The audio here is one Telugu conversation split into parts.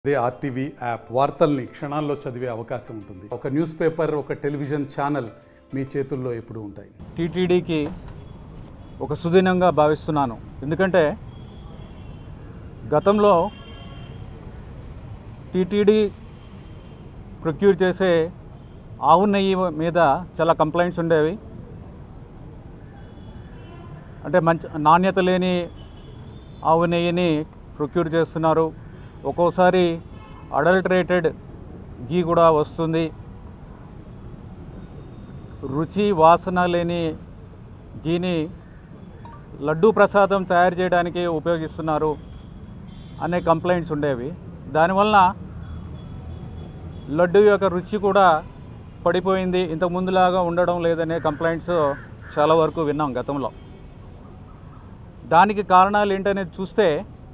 అదే ఆర్టీవీ యాప్ వార్తల్ని క్షణాల్లో చదివే అవకాశం ఉంటుంది ఒక న్యూస్ పేపర్ ఒక టెలివిజన్ ఛానల్ మీ చేతుల్లో ఎప్పుడూ ఉంటాయి టీటీడీకి ఒక సుదినంగా భావిస్తున్నాను ఎందుకంటే గతంలో టీటీడీ ప్రొక్యూర్ చేసే ఆవు నెయ్యి మీద చాలా కంప్లైంట్స్ ఉండేవి అంటే మంచి నాణ్యత లేని ఆవు నెయ్యిని ప్రొక్యూర్ చేస్తున్నారు ఒక్కోసారి అడల్టరేటెడ్ గీ కూడా వస్తుంది రుచి వాసన లేని గీని లడ్డూ ప్రసాదం తయారు చేయడానికి ఉపయోగిస్తున్నారు అనే కంప్లైంట్స్ ఉండేవి దానివలన లడ్డు యొక్క రుచి కూడా పడిపోయింది ఇంతకు ముందులాగా ఉండడం లేదనే కంప్లైంట్స్ చాలా వరకు విన్నాం గతంలో దానికి కారణాలు ఏంటనేది చూస్తే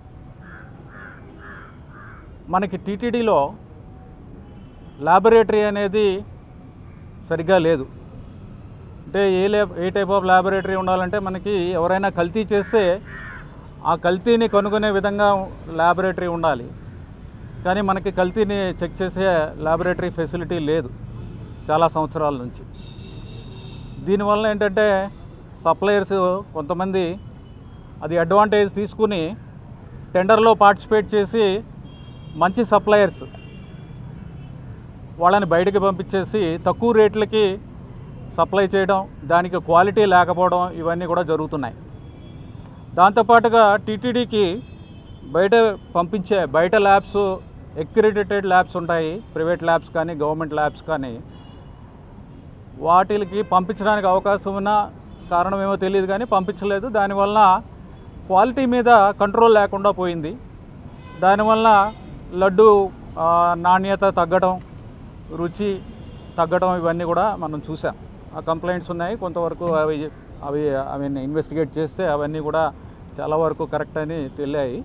మనకి టీటీడీలో ల్యాబొరేటరీ అనేది సరిగ్గా లేదు అంటే ఏ ల్యాబ్ ఏ టైప్ ఆఫ్ ల్యాబొరేటరీ ఉండాలంటే మనకి ఎవరైనా కల్తీ చేస్తే ఆ కల్తీని కనుగొనే విధంగా ల్యాబొరేటరీ ఉండాలి కానీ మనకి కల్తీని చెక్ చేసే ల్యాబొరేటరీ ఫెసిలిటీ లేదు చాలా సంవత్సరాల నుంచి దీనివల్ల ఏంటంటే సప్లయర్స్ కొంతమంది అది అడ్వాంటేజ్ తీసుకుని టెండర్లో పార్టిసిపేట్ చేసి మంచి సప్లయర్స్ వాళ్ళని బయటకు పంపించేసి తక్కువ రేట్లకి సప్లై చేయడం దానికి క్వాలిటీ లేకపోవడం ఇవన్నీ కూడా జరుగుతున్నాయి దాంతోపాటుగా టీటీడీకి బయట పంపించే బయట ల్యాబ్స్ ఎక్రిడిటెడ్ ల్యాబ్స్ ఉంటాయి ప్రైవేట్ ల్యాబ్స్ కానీ గవర్నమెంట్ ల్యాబ్స్ కానీ వాటికి పంపించడానికి అవకాశం ఉన్న కారణం ఏమో తెలియదు కానీ పంపించలేదు దానివల్ల క్వాలిటీ మీద కంట్రోల్ లేకుండా పోయింది దానివల్ల లడ్డు ఆ, నాణ్యత తగ్గడం రుచి తగ్గడం ఇవన్నీ కూడా మనం చూసాం ఆ కంప్లైంట్స్ ఉన్నాయి కొంతవరకు అవి అవి అవి ఇన్వెస్టిగేట్ చేస్తే అవన్నీ కూడా చాలా వరకు కరెక్ట్ అని తెలియాయి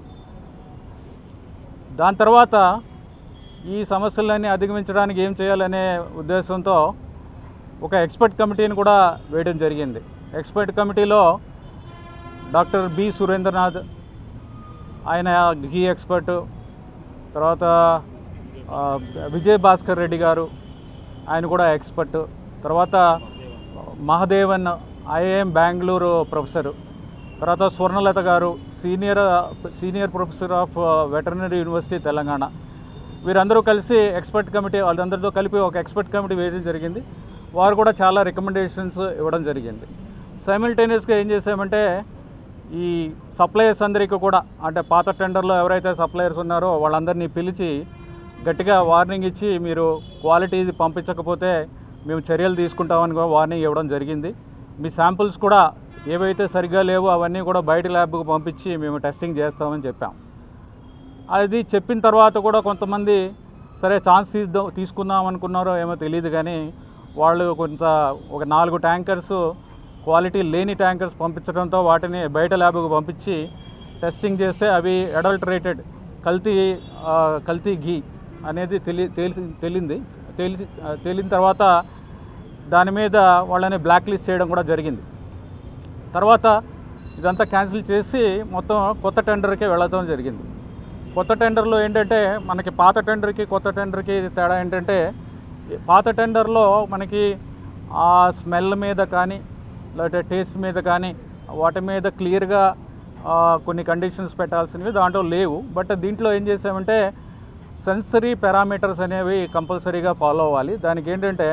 దాని తర్వాత ఈ సమస్యలన్నీ అధిగమించడానికి ఏం చేయాలనే ఉద్దేశంతో ఒక ఎక్స్పర్ట్ కమిటీని కూడా వేయడం జరిగింది ఎక్స్పర్ట్ కమిటీలో డాక్టర్ బి సురేంద్రనాథ్ ఆయన ఘీ ఎక్స్పర్ట్ తర్వాత ఆ, విజయ్ భాస్కర్ రెడ్డి గారు ఆయన కూడా ఎక్స్పర్ట్ తర్వాత మహదేవన్ ఐఐఎం బెంగళూరు ప్రొఫెసరు తర్వాత Swarnalatha garu senior senior professor of veterinary university Telangana వీరందరూ కలిసి ఎక్స్పర్ట్ కమిటీ వాళ్ళందరితో కలిపి ఒక ఎక్స్పర్ట్ కమిటీ వేయడం జరిగింది వారు కూడా చాలా రికమెండేషన్స్ ఇవ్వడం జరిగింది సైమిల్టేనియస్గా ఏం చేసామంటే ఈ సప్లయర్స్ అందరికీ కూడా అంటే పాత టెండర్లో ఎవరైతే సప్లయర్స్ ఉన్నారో వాళ్ళందరినీ పిలిచి గట్టిగా వార్నింగ్ ఇచ్చి మీరు క్వాలిటీ పంపించకపోతే మేము చర్యలు తీసుకుంటామని కూడా వార్నింగ్ ఇవ్వడం జరిగింది మీ శాంపుల్స్ కూడా ఏవైతే సరిగ్గా లేవో అవన్నీ కూడా బయట ల్యాబ్కు పంపించి మేము టెస్టింగ్ చేస్తామని చెప్పాం అది చెప్పిన తర్వాత కూడా కొంతమంది సరే ఛాన్స్ తీద్దాం తీసుకుందాం అనుకున్నారో ఏమో తెలియదు కానీ వాళ్ళు కొంత ఒక నాలుగు ట్యాంకర్స్ క్వాలిటీ లేని ట్యాంకర్స్ పంపించడంతో వాటిని బయట ల్యాబ్కు పంపించి టెస్టింగ్ చేస్తే అవి అడల్టరేటెడ్ కల్తీ ఆ, కల్తీ ఘీ అనేది తెలి తెలిసి తెలింది తెలిసి ఆ, తేలిన తర్వాత దాని మీద వాళ్ళని బ్లాక్ లిస్ట్ చేయడం కూడా జరిగింది తర్వాత ఇదంతా క్యాన్సిల్ చేసి మొత్తం కొత్త టెండర్కే వెళ్ళడం జరిగింది కొత్త టెండర్లో ఏంటంటే మనకి పాత టెండర్కి కొత్త టెండర్కి తేడా ఏంటంటే పాత టెండర్లో మనకి ఆ స్మెల్ మీద కానీ లేకపోతే టేస్ట్ మీద కానీ వాటి మీద క్లియర్గా కొన్ని కండిషన్స్ పెట్టాల్సినవి దాంట్లో లేవు బట్ దీంట్లో ఏం చేసామంటే సెన్సరీ పారామీటర్స్ అనేవి కంపల్సరీగా ఫాలో అవ్వాలి దానికి ఏంటంటే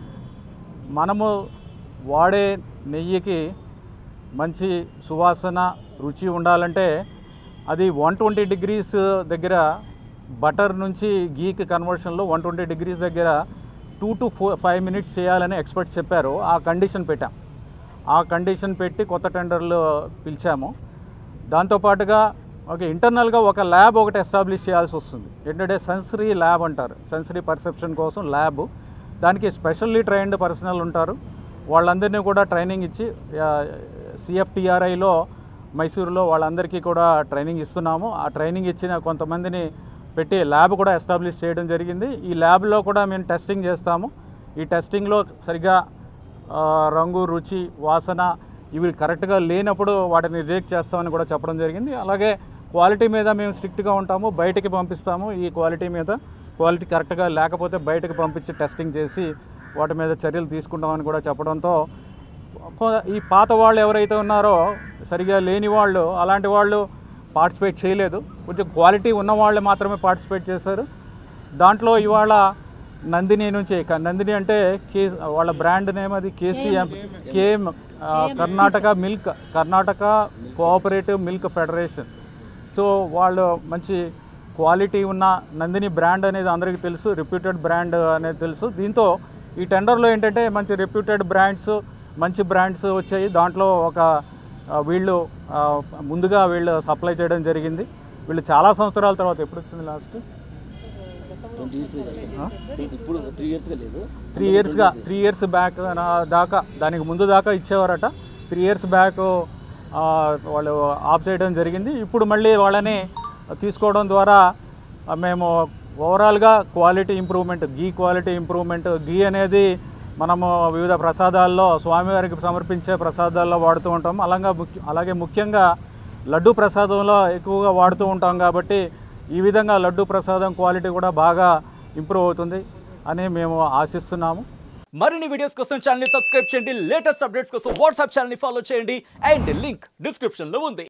మనము వాడే నెయ్యికి మంచి సువాసన రుచి ఉండాలంటే అది వన్ ట్వంటీ డిగ్రీస్ దగ్గర బటర్ నుంచి గీకి కన్వర్షన్లో వన్ ట్వంటీ డిగ్రీస్ దగ్గర two to four five minutes చేయాలని ఎక్స్పర్ట్స్ చెప్పారు ఆ కండిషన్ పెట్టాం ఆ కండిషన్ పెట్టి కొత్త టెండర్లు పిలిచాము దాంతోపాటుగా ఓకే ఇంటర్నల్గా ఒక ల్యాబ్ ఒకటి ఎస్టాబ్లిష్ చేయాల్సి వస్తుంది ఏంటంటే సెన్సరీ ల్యాబ్ అంటారు సెన్సరీ పర్సెప్షన్ కోసం ల్యాబ్ దానికి స్పెషల్లీ ట్రైన్డ్ పర్సనల్ ఉంటారు వాళ్ళందరినీ కూడా ట్రైనింగ్ ఇచ్చి సిఎఫ్టిఆర్ఐలో మైసూరులో వాళ్ళందరికీ కూడా ట్రైనింగ్ ఇస్తున్నాము ఆ ట్రైనింగ్ ఇచ్చిన కొంతమందిని పెట్టి ల్యాబ్ కూడా ఎస్టాబ్లిష్ చేయడం జరిగింది ఈ ల్యాబ్లో కూడా మేము టెస్టింగ్ చేస్తాము ఈ టెస్టింగ్లో సరిగ్గా ఆ, రంగు రుచి వాసన ఇవి కరెక్ట్గా లేనప్పుడు వాటిని రిజెక్ట్ చేస్తామని కూడా చెప్పడం జరిగింది అలాగే క్వాలిటీ మీద మేము స్ట్రిక్ట్గా ఉంటాము బయటికి పంపిస్తాము ఈ క్వాలిటీ మీద క్వాలిటీ కరెక్ట్గా లేకపోతే బయటకు పంపించి టెస్టింగ్ చేసి వాటి మీద చర్యలు తీసుకుంటామని కూడా చెప్పడంతో కొ- ఈ పాత వాళ్ళు ఎవరైతే ఉన్నారో సరిగా లేని వాళ్ళు అలాంటి వాళ్ళు పార్టిసిపేట్ చేయలేదు కొంచెం క్వాలిటీ ఉన్న వాళ్ళు మాత్రమే పార్టిసిపేట్ చేశారు దాంట్లో ఇవాళ నందిని నుంచి క- నందిని అంటే కే వాళ్ళ బ్రాండ్ నేమ్ అది కేసీఎం కేఎం ఆ, Karnataka milk Karnataka cooperative milk federation so వాళ్ళు మంచి క్వాలిటీ ఉన్న నందిని బ్రాండ్ అనేది అందరికీ తెలుసు రిప్యూటెడ్ బ్రాండ్ అనేది తెలుసు దీంతో ఈ టెండర్లో ఏంటంటే మంచి రిప్యూటెడ్ బ్రాండ్స్ మంచి బ్రాండ్స్ వచ్చాయి దాంట్లో ఒక ఆ, వీళ్ళు ఆ, ముందుగా వీళ్ళు సప్లై చేయడం జరిగింది వీళ్ళు చాలా సంవత్సరాల తర్వాత ఎప్పుడు వచ్చింది లాస్ట్ ట్వంటీ ఇయర్స్గా చేస్తాం ఇప్పుడు త్రీ ఇయర్స్గా లేదు త్రీ ఇయర్స్గా త్రీ ఇయర్స్ బ్యాక్ దాకా దానికి ముందు దాకా ఇచ్చేవారట త్రీ ఇయర్స్ బ్యాక్ ఆ, వాళ్ళు ఆఫ్ చేయడం జరిగింది ఇప్పుడు మళ్ళీ వాళ్ళని తీసుకోవడం ద్వారా ఆ, మేము ఓవరాల్గా క్వాలిటీ ఇంప్రూవ్మెంట్ గీ క్వాలిటీ ఇంప్రూవ్మెంట్ గీ అనేది మనము వివిధ ప్రసాదాల్లో స్వామివారికి సమర్పించే ప్రసాదాల్లో వాడుతూ ఉంటాం అలాగా ముఖ్య అలాగే ముఖ్యంగా లడ్డు ప్రసాదంలో ఎక్కువగా వాడుతూ ఉంటాం కాబట్టి ఈ విధంగా లడ్డు ప్రసాదం క్వాలిటీ కూడా బాగా ఇంప్రూవ్ అవుతుంది అని మేము ఆశిస్తున్నాము మరిన్ని వీడియోస్ కోసం ఛానల్ సబ్స్క్రైబ్ చేయండి లేటెస్ట్ అప్డేట్స్ కోసం వాట్సాప్ ఛానల్ ఫాలో చేయండి అండ్ లింక్ డిస్క్రిప్షన్ లో ఉంది